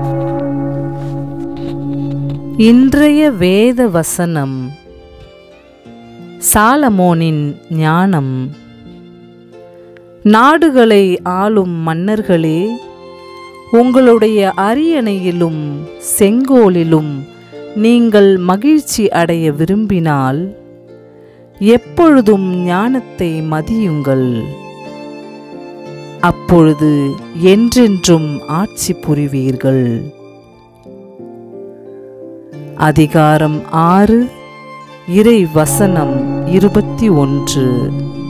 இன்றைய வேத வசனம் சாலமோனின் ஞானம் நாடுகளை ஆளும் மன்னர்களே உங்களுடைய அரியணையிலும் செங்கோலிலும் நீங்கள் மகிழ்ச்சி அடைய விரும்பினால் எப்பொழுதும் ஞானத்தை மதியுங்கள் அப்பொழுது என்றென்றும் ஆட்சி புரிவீர்கள் அதிகாரம் ஆறு இறை வசனம் இருபத்தி ஒன்று